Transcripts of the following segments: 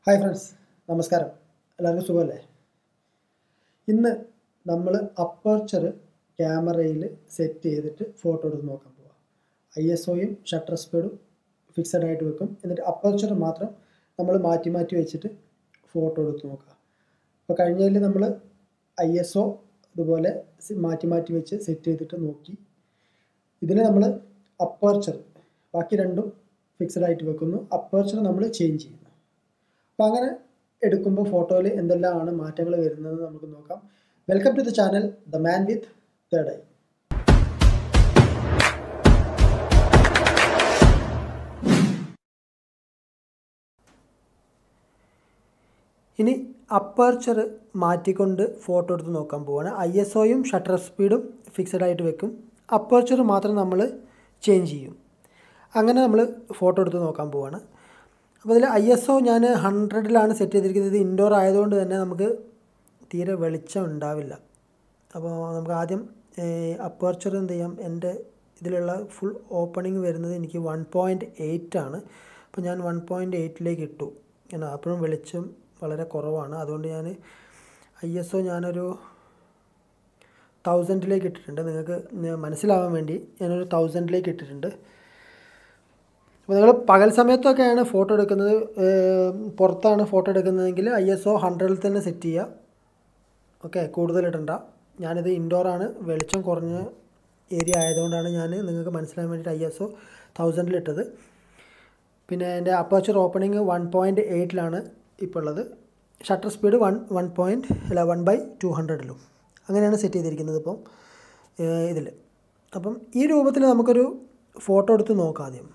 hi friends നമസ്കാരം എല്ലാവർക്കും സുഖമല്ലേ ഇന്ന് നമ്മൾ അപ്പർച്ചർ ക്യാമറയിൽ സെറ്റ് ചെയ്തിട്ട് ഫോട്ടോ എടുത്ത് നോക്കാൻ പോവാം ഐ എസ് ഒയും ഷട്ടർ സ്പീഡും ഫിക്സഡ് ആയിട്ട് വെക്കും എന്നിട്ട് അപ്പർച്ചർ മാത്രം നമ്മൾ മാറ്റി മാറ്റി വെച്ചിട്ട് ഫോട്ടോ എടുത്ത് നോക്കുക അപ്പോൾ കഴിഞ്ഞതിൽ നമ്മൾ ഐ എസ് ഒ ഇതുപോലെ സി- മാറ്റി മാറ്റി വെച്ച് സെറ്റ് ചെയ്തിട്ട് നോക്കി ഇതിൽ നമ്മൾ അപ്പർച്ചർ ബാക്കി രണ്ടും ഫിക്സഡ് ആയിട്ട് വെക്കുന്നു അപ്പർച്ചർ നമ്മൾ ചേഞ്ച് ചെയ്യുന്നു അപ്പോൾ അങ്ങനെ എടുക്കുമ്പോൾ ഫോട്ടോയിൽ എന്തെല്ലാമാണ് മാറ്റങ്ങൾ വരുന്നത് നമുക്ക് നോക്കാം welcome to the channel the man with third eye ഇനി അപ്പർച്ചർ മാറ്റിക്കൊണ്ട് ഫോട്ടോ എടുത്ത് നോക്കാൻ പോവാണ് ഐ എസ് ഒയും ഷട്ടർ സ്പീഡും ഫിക്സഡ് ആയിട്ട് വെക്കും അപ്പർച്ചർ മാത്രം നമ്മൾ ചേഞ്ച് ചെയ്യും അങ്ങനെ നമ്മൾ ഫോട്ടോ എടുത്ത് നോക്കാൻ പോവാണ് അപ്പോൾ ഇതിൽ ഐ എസ് ഒ ഞാൻ ഹൺഡ്രഡിലാണ് സെറ്റ് ചെയ്തിരിക്കുന്നത് ഇൻഡോർ ആയതുകൊണ്ട് തന്നെ നമുക്ക് തീരെ വെളിച്ചം ഉണ്ടാവില്ല അപ്പോൾ നമുക്ക് ആദ്യം അപ്പർച്ചർ എന്ത് ചെയ്യാം എൻ്റെ ഇതിലുള്ള ഫുൾ ഓപ്പണിംഗ് വരുന്നത് എനിക്ക് വൺ പോയിൻറ്റ് എയ്റ്റ് ആണ് അപ്പോൾ ഞാൻ വൺ പോയിൻറ്റ് എയ്റ്റിലേക്ക് ഇട്ടു കാരണം അപ്പോഴും വെളിച്ചം വളരെ കുറവാണ് അതുകൊണ്ട് ഞാൻ ഐ എസ് ഒ ഞാനൊരു തൗസൻഡിലേക്ക് ഇട്ടിട്ടുണ്ട് നിങ്ങൾക്ക് മനസ്സിലാവാൻ വേണ്ടി ഞാനൊരു തൗസൻഡിലേക്ക് ഇട്ടിട്ടുണ്ട് അപ്പോൾ നിങ്ങൾ പകൽ സമയത്തൊക്കെയാണ് ഫോട്ടോ എടുക്കുന്നത് ഏഹ് പുറത്താണ് ഫോട്ടോ എടുക്കുന്നതെങ്കിൽ ഐ എസ് ഒ ഹൺഡ്രഡിൽ തന്നെ സെറ്റ് ചെയ്യുക ഓക്കെ കൂടുതൽ ഇടണ്ട ഞാനിത് ഇൻഡോറാണ് വെളിച്ചം കുറഞ്ഞ ഏരിയ ആയതുകൊണ്ടാണ് ഞാൻ നിങ്ങൾക്ക് മനസ്സിലാൻ വേണ്ടിയിട്ട് ഐ എസ് ഒ തൗസൻഡിൽ ഇട്ടത് പിന്നെ എൻ്റെ അപ്പർച്ചർ ഓപ്പണിംഗ് വൺ പോയിൻറ്റ് എയ്റ്റിലാണ് ഇപ്പോൾ ഉള്ളത് shutter speed one one point അല്ല വൺ ബൈ ടു ഹൺഡ്രഡിലും അങ്ങനെയാണ് സെറ്റ് ചെയ്തിരിക്കുന്നത് ഇപ്പം ഇതിൽ അപ്പം ഈ രൂപത്തിൽ നമുക്കൊരു ഫോട്ടോ എടുത്ത് നോക്കാം ആദ്യം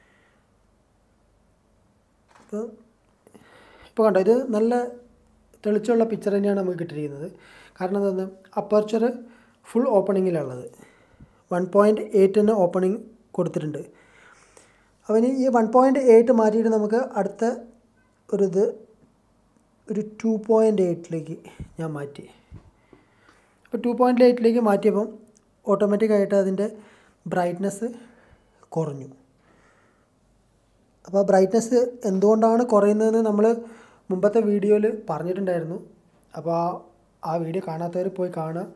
ഇപ്പോൾ ഇപ്പോൾ കണ്ടോ ഇത് നല്ല തെളിച്ചുള്ള പിക്ചർ തന്നെയാണ് നമുക്ക് കിട്ടിയിരിക്കുന്നത് കാരണം എന്താണ് അപ്പർച്ചർ ഫുൾ ഓപ്പണിങ്ങിലുള്ളത് വൺ പോയിൻറ്റ് എയ്റ്റിന് ഓപ്പണിംഗ് കൊടുത്തിട്ടുണ്ട് അപ്പോൾ ഇനി ഈ വൺ പോയിൻറ്റ് എയ്റ്റ് മാറ്റിയിട്ട് നമുക്ക് അടുത്ത ഒരു ഇത് ഒരു ടു പോയിൻറ്റ് എയ്റ്റിലേക്ക് ഞാൻ മാറ്റി അപ്പോൾ ടു പോയിൻറ്റ് എയ്റ്റിലേക്ക് മാറ്റിയപ്പം ഓട്ടോമാറ്റിക്കായിട്ട് അതിൻ്റെ ബ്രൈറ്റ്നസ് കുറഞ്ഞു അപ്പോൾ ബ്രൈറ്റ്നസ് എന്തുകൊണ്ടാണ് കുറയുന്നതെന്ന് നമ്മൾ മുമ്പത്തെ വീഡിയോയിൽ പറഞ്ഞിട്ടുണ്ടായിരുന്നു അപ്പോൾ ആ ആ വീഡിയോ കാണാത്തവർ പോയി കാണുക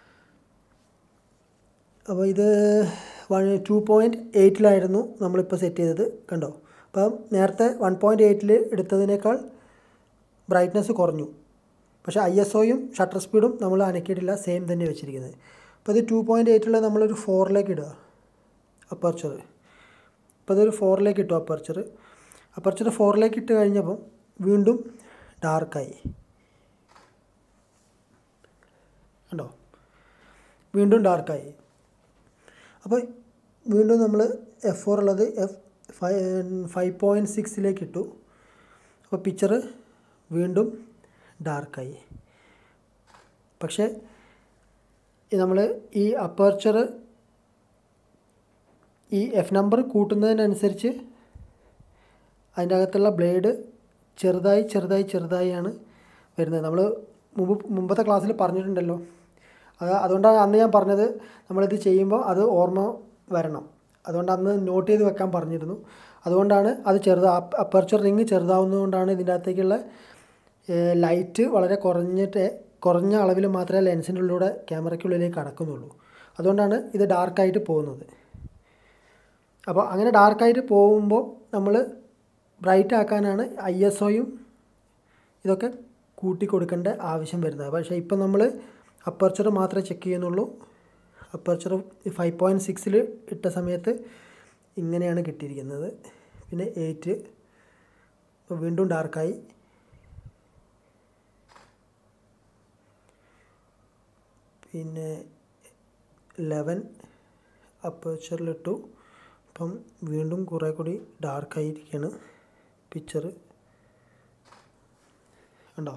അപ്പോൾ ഇത് വൺ ടു പോയിൻറ്റ് എയ്റ്റിലായിരുന്നു നമ്മളിപ്പോൾ സെറ്റ് ചെയ്തത് കണ്ടോ അപ്പം നേരത്തെ വൺ പോയിൻറ്റ് എയ്റ്റിൽ എടുത്തതിനേക്കാൾ ബ്രൈറ്റ്നസ് കുറഞ്ഞു പക്ഷേ ഐ എസ് ഒയും ഷട്ടർ സ്പീഡും നമ്മൾ അനക്കിയിട്ടില്ല സെയിം തന്നെ വെച്ചിരിക്കുന്നത് അപ്പോൾ ഇത് ടു പോയിൻറ്റ് എയ്റ്റുള്ള നമ്മളൊരു ഫോറിലേക്ക് ഇടുക അപ്പർച്ചർ അപ്പോൾ അതൊരു ഫോറിലേക്ക് ഇട്ടു അപ്പർച്ചർ അപ്പർച്ചർ ഫോറിലേക്ക് ഇട്ട് കഴിഞ്ഞപ്പം വീണ്ടും ഡാർക്കായി കണ്ടോ വീണ്ടും ഡാർക്കായി അപ്പോൾ വീണ്ടും നമ്മൾ എഫ് ഫോർ ഉള്ളത് എഫ് ഫൈവ് ഫൈവ് പോയിൻറ്റ് സിക്സിലേക്ക് ഇട്ടു അപ്പോൾ പിക്ചർ വീണ്ടും ഡാർക്കായി പക്ഷേ നമ്മൾ ഈ അപ്പർച്ചർ ഈ എഫ് നമ്പർ കൂട്ടുന്നതിനനുസരിച്ച് അതിൻ്റെ അകത്തുള്ള ബ്ലേഡ് ചെറുതായി ചെറുതായി ചെറുതായാണ് വരുന്നത് നമ്മൾ മുമ്പ് മുമ്പത്തെ ക്ലാസ്സിൽ പറഞ്ഞിട്ടുണ്ടല്ലോ അത് അതുകൊണ്ടാണ് അന്ന് ഞാൻ പറഞ്ഞത് നമ്മളിത് ചെയ്യുമ്പോൾ അത് ഓർമ്മ വരണം അതുകൊണ്ട് അന്ന് നോട്ട് ചെയ്ത് വെക്കാൻ പറഞ്ഞിരുന്നു അതുകൊണ്ടാണ് അത് ചെറുതാ അപ്പർച്ചർ റിങ് ചെറുതാവുന്നതുകൊണ്ടാണ് ഇതിൻ്റെ അകത്തേക്കുള്ള ലൈറ്റ് വളരെ കുറഞ്ഞിട്ട് കുറഞ്ഞ അളവിൽ മാത്രമേ ലെൻസിൻ്റെ ഉള്ളിലൂടെ ക്യാമറയ്ക്കുള്ളിലേക്ക് കടക്കുന്നുള്ളൂ അതുകൊണ്ടാണ് ഇത് ഡാർക്കായിട്ട് പോകുന്നത് അപ്പോൾ അങ്ങനെ ഡാർക്കായിട്ട് പോകുമ്പോൾ നമ്മൾ ബ്രൈറ്റ് ആക്കാനാണ് ഐ എസ് ഒയും ഇതൊക്കെ കൂട്ടി കൊടുക്കേണ്ട ആവശ്യം വരുന്നത് പക്ഷേ ഇപ്പം നമ്മൾ അപ്പർച്ചർ മാത്രമേ ചെക്ക് ചെയ്യുന്നുള്ളൂ അപ്പർച്ചർ ഫൈവ് പോയിൻറ്റ് സിക്സിൽ ഇട്ട സമയത്ത് ഇങ്ങനെയാണ് കിട്ടിയിരിക്കുന്നത് പിന്നെ എയ്റ്റ് വീണ്ടും ഡാർക്കായി പിന്നെ ലെവൻ അപ്പർച്ചറിലിട്ടു അപ്പം വീണ്ടും കുറേ കൂടി ഡാർക്കായിരിക്കുകയാണ് പിക്ചർ കണ്ടോ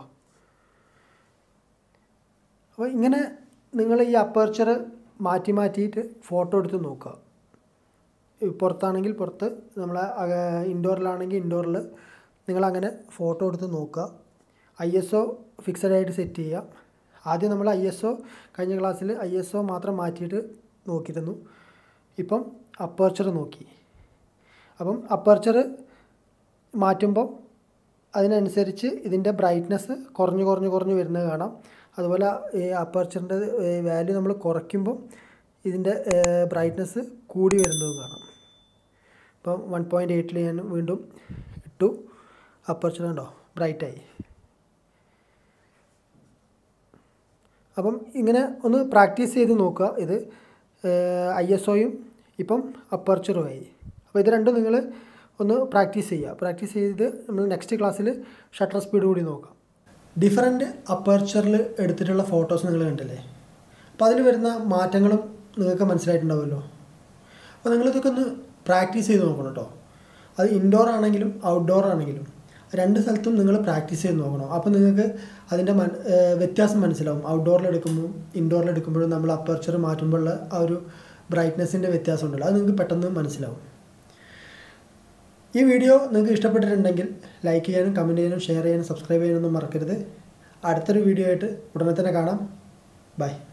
അപ്പോൾ ഇങ്ങനെ നിങ്ങൾ ഈ അപ്പർച്ചർ മാറ്റി മാറ്റിയിട്ട് ഫോട്ടോ എടുത്ത് നോക്കുക ഈ പുറത്താണെങ്കിൽ പുറത്ത് നമ്മൾ ഇൻഡോറിലാണെങ്കിൽ ഇൻഡോറിൽ നിങ്ങളങ്ങനെ ഫോട്ടോ എടുത്ത് നോക്കുക ഐ എസ് ഒ ഫിക്സഡ് ആയിട്ട് സെറ്റ് ചെയ്യുക ആദ്യം നമ്മൾ ഐ എസ് ഒ കഴിഞ്ഞ ക്ലാസ്സിൽ ഐ എസ് ഒ മാത്രം മാറ്റിയിട്ട് നോക്കിയിരുന്നു ഇപ്പം അപ്പർച്ചർ നോക്കി അപ്പം അപ്പർച്ചർ മാറ്റുമ്പോൾ അതിനനുസരിച്ച് ഇതിൻ്റെ ബ്രൈറ്റ്നസ് കുറഞ്ഞ് കുറഞ്ഞ് കുറഞ്ഞ് വരുന്നത് കാണാം അതുപോലെ ഈ അപ്പർച്ചറിൻ്റെ വാല്യൂ നമ്മൾ കുറയ്ക്കുമ്പോൾ ഇതിൻ്റെ ബ്രൈറ്റ്നസ് കൂടി വരുന്നതും കാണാം ഇപ്പം വൺ പോയിൻറ്റ് എയ്റ്റിൽ ഞാൻ വീണ്ടും ഇട്ടു അപ്പർച്ചർ ഉണ്ടോ ബ്രൈറ്റായി അപ്പം ഇങ്ങനെ ഒന്ന് പ്രാക്ടീസ് ചെയ്ത് നോക്കുക ഇത് ഐ എസ് ഒയും ഇപ്പം അപ്പർച്ചറുമായി അപ്പോൾ ഇത് രണ്ടും നിങ്ങൾ ഒന്ന് പ്രാക്ടീസ് ചെയ്യുക പ്രാക്ടീസ് ചെയ്ത് നമ്മൾ നെക്സ്റ്റ് ക്ലാസ്സിൽ ഷട്ടർ സ്പീഡ് കൂടി നോക്കാം ഡിഫറൻറ്റ് അപ്പർച്ചറിൽ എടുത്തിട്ടുള്ള ഫോട്ടോസ് നിങ്ങൾ കണ്ടില്ലേ അപ്പോൾ അതിൽ വരുന്ന മാറ്റങ്ങളും നിങ്ങൾക്ക് മനസ്സിലായിട്ടുണ്ടാവുമല്ലോ അപ്പോൾ നിങ്ങളിതൊക്കെ ഒന്ന് പ്രാക്ടീസ് ചെയ്ത് നോക്കണം കേട്ടോ അത് ഇൻഡോർ ആണെങ്കിലും ഔട്ട്ഡോർ ആണെങ്കിലും രണ്ട് സ്ഥലത്തും നിങ്ങൾ പ്രാക്ടീസ് ചെയ്ത് നോക്കണം അപ്പോൾ നിങ്ങൾക്ക് അതിൻ്റെ മൻ വ്യത്യാസം മനസ്സിലാവും ഔട്ട്ഡോറിൽ എടുക്കുമ്പോൾ ഇൻഡോറിൽ എടുക്കുമ്പോഴും നമ്മൾ അപ്പർച്ചർ മാറ്റുമ്പോഴുള്ള ആ ഒരു ബ്രൈറ്റ്നസ്സിൻ്റെ വ്യത്യാസം ഉണ്ടല്ലോ അത് നിങ്ങൾക്ക് പെട്ടെന്ന് മനസ്സിലാവും ഈ വീഡിയോ നിങ്ങൾക്ക് ഇഷ്ടപ്പെട്ടിട്ടുണ്ടെങ്കിൽ ലൈക്ക് ചെയ്യാനും കമൻറ്റ് ചെയ്യാനും ഷെയർ ചെയ്യാനും സബ്സ്ക്രൈബ് ചെയ്യാനൊന്നും മറക്കരുത് അടുത്തൊരു വീഡിയോ ആയിട്ട് ഉടനെ തന്നെ കാണാം ബൈ